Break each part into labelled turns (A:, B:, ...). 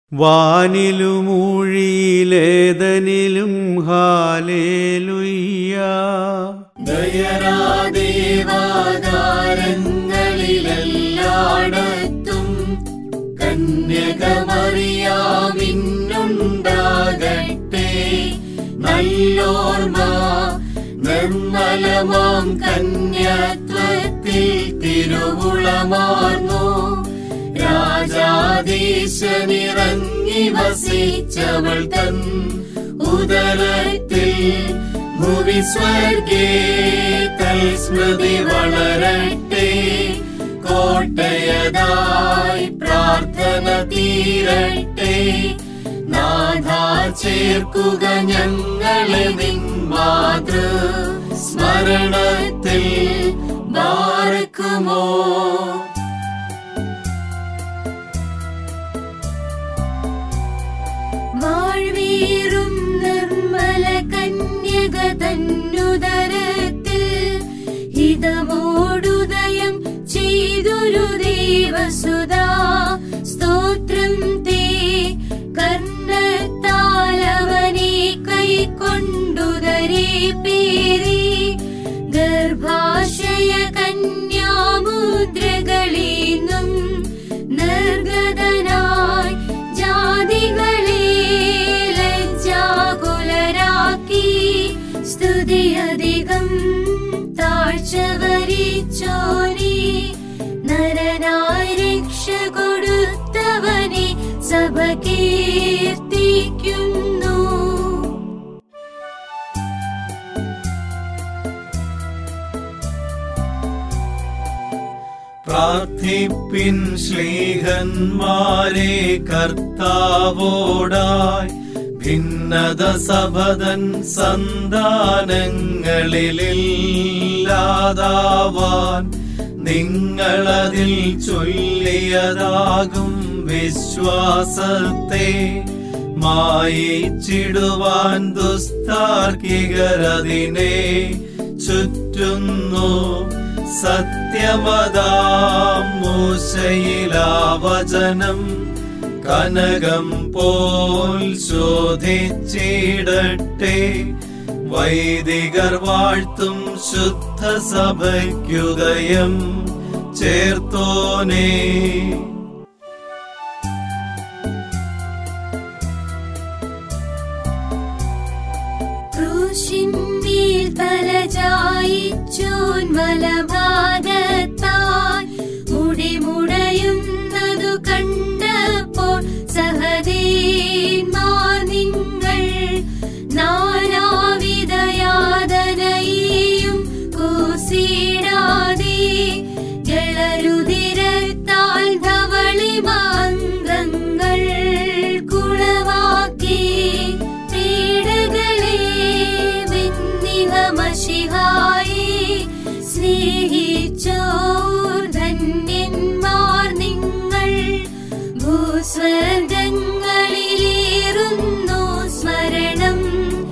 A: വാനിലുമൂഴിയിലേതനിലും hallelujah
B: ദയരാദേവാകാരങ്ങളിലെല്ലായിടത്തും കന്യകമറിയാമിന്നുണ്ടാകട്ടെ നല്ലോർമ്മ നിർമ്മലമാം കന്യാത്വത്തിൽ തിരുവുളമാർന്നു രാജാധീശനിറങ്ങി വസിച്ചവൾ തൻ ഉദരത്തിൽ ഭുവി സ്വർഗേ തൽസ്മൃതി വളരട്ടെ കോട്ടയതായി പ്രാർത്ഥന തീരട്ടെ നാഥാ ചേർക്കുക ഞങ്ങളെ നിൻ മാതൃ സ്മരണത്തിൽ ബാർക്കുമോ വാഴ്വീറും നിർമ്മല കന്യക തന്നുദരത്തിൽ ഹിതമോടുദയം ചെയ്തൊരു ദേവസുതാ സ്തോത്രം തേ കർണത്താലവനെ കൈക്കൊണ്ടുദരേ പേരി ഗർഭാശയ കന്യാമുദ്രകളീന്നും നിർഗതനായി ജാതികളെ ലജ്ജാകുലരാക്കി സ്തുതിയധികം താഴ്ച വരിച്ചോനെ നരനായി രക്ഷ കൊടുത്തവനെ സഭ കീർത്തിക്കുന്നു
A: പ്രാർത്ഥിപ്പിൻ ശ്ലീഹന്മാരെ കർത്താവോടായി ഭിന്നത സഭതൻ സന്താനങ്ങളിലില്ലാതാവാൻ നിങ്ങളതിൽ ചൊല്ലിയതാകും വിശ്വാസത്തെ മായിച്ചിടുവാൻ ദുസ്താർക്കികരതിനെ ചുറ്റുന്നു സത്യമതാം മൂശയിലാവചനം കനകം പോൽ ശോധിച്ചിടട്ടെ വൈദികർ വാഴ്ത്തും ശുദ്ധ സഭയ്ക്കുദയം ചേർത്തോനേ
B: ക്രൂശിന്മേൽ തലചായിച്ചോന്മലഭാഗത്താൽ മുടിമുടയുന്നതു കണ്ടപ്പോൾ സഹദേന്മാർ നിങ്ങൾ നാനാവിധയാതനയും കൂസിടാതെ ജളരുതിരത്താൽ ധവളി മന്ത്രങ്ങൾ കുളവാക്കി പീഡകളെ വിന്നിഹമശിഹായി സ്നേഹിച്ചോർ ധന്യന്മാർ നിങ്ങൾ ഭൂസ്വർഗങ്ങളിലേറുന്നു സ്മരണം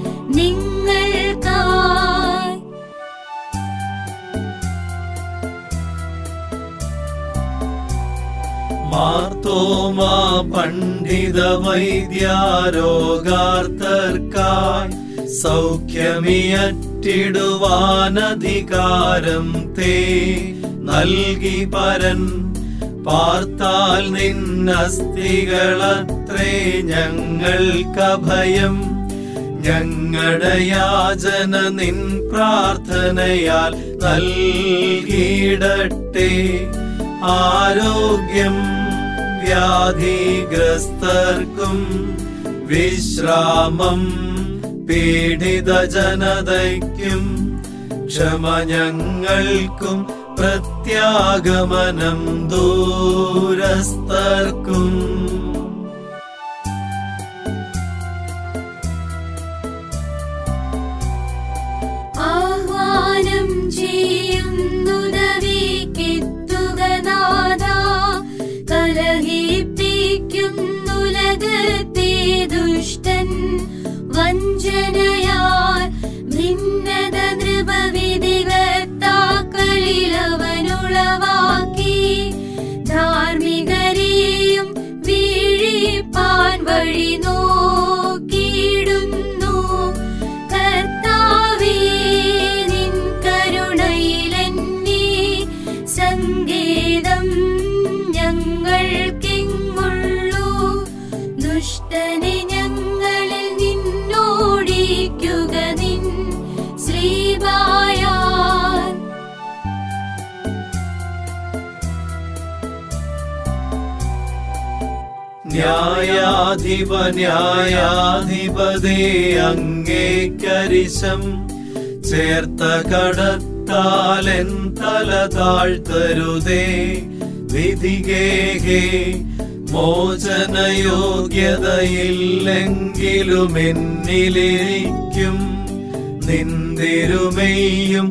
B: നിങ്ങൾക്കായി
A: മാർത്തോമാ പണ്ഡിത വൈദ്യാരോഗാർത്തർക്കായി സൗഖ്യമിയറ്റിടുവാനധികാരം തേ നൽകി പരൻ പാർത്താൽ നിന്നസ്തികളത്രേ ഞങ്ങൾക്കഭയം ഞങ്ങളുടെ യാചന നിൻ പ്രാർത്ഥനയാൽ നൽകിയിടട്ടെ ആരോഗ്യം വ്യാധിഗ്രസ്തർക്കും വിശ്രാമം പീഡിത ജനതയ്ക്കും ക്ഷമ ഞങ്ങൾക്കും പ്രത്യാഗമനം ദൂരസ്ഥർക്കും
B: ആഹ്വാനം ചെയ്യുന്നുദവിക്കെത്തുക നാഥ കലഹിപ്പിക്കുന്നുലകത്തെ ദുഷ്ടൻ വഞ്ചനയാൽ ഭിന്നത നൃപവിധികർത്താക്കളിൽ അവനുളവാക്കി ധാർമ്മികരെയും വീഴിപ്പാൻ ദുഷ്ടനെ ഞങ്ങളിൽ നിന്നോടിക്കുക നിൻ ശ്രീബായാൽ
A: ന്യായാധിപ ന്യായാധിപതേ അങ്ങേക്കരിശം ചേർത്ത കടത്താലെൻ തല താഴ്ത്തരുതേ വിധികേഹേ മോചനയോഗ്യതയില്ലെങ്കിലും എന്നിലിരിക്കും നിന്തിരുമയും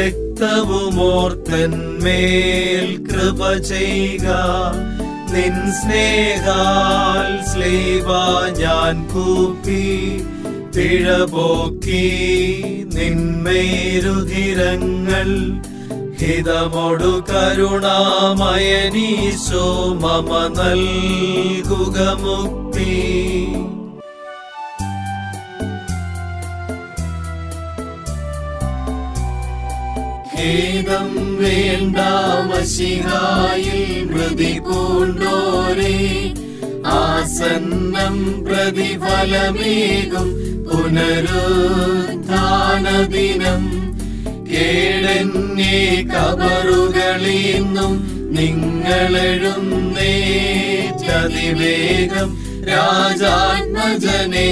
A: രക്തവുമോർത്തന്മേൽ കൃപ ചെയ്യുക നിൻ സ്നേഹാൽ സ്ലീവ ഞാൻ കൂപ്പി പിഴപോക്കി നിന്മേരുധിരങ്ങൾ ഹിതമൊടു കരുണാമയനീശോ മമ നൽകുക മുക്തി ഖേദം വേണ്ട മഷിഹായിൽ മൃതി പൂണ്ടോരേ ആസന്നം പ്രതിഫലമേകും പുനരുത്ഥാനദിനം കേടന്നെ കബറുകളിന്നും നിങ്ങളെഴുന്നേറ്റതിവേഗം രാജാത്മജനെ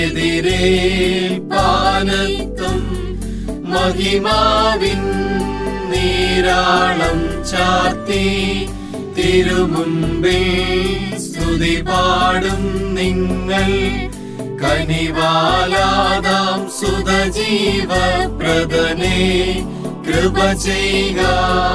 A: എതിരേൽപ്പാനെത്തും മഹിമാവിൻ നീരാളം ചാർത്തി തിരുമുമ്പിൽ സ്തുതി പാടും നിങ്ങൾ കനിവാലാതാം സുതജീവ പ്രദനെ കൃപ ചെയ്യുക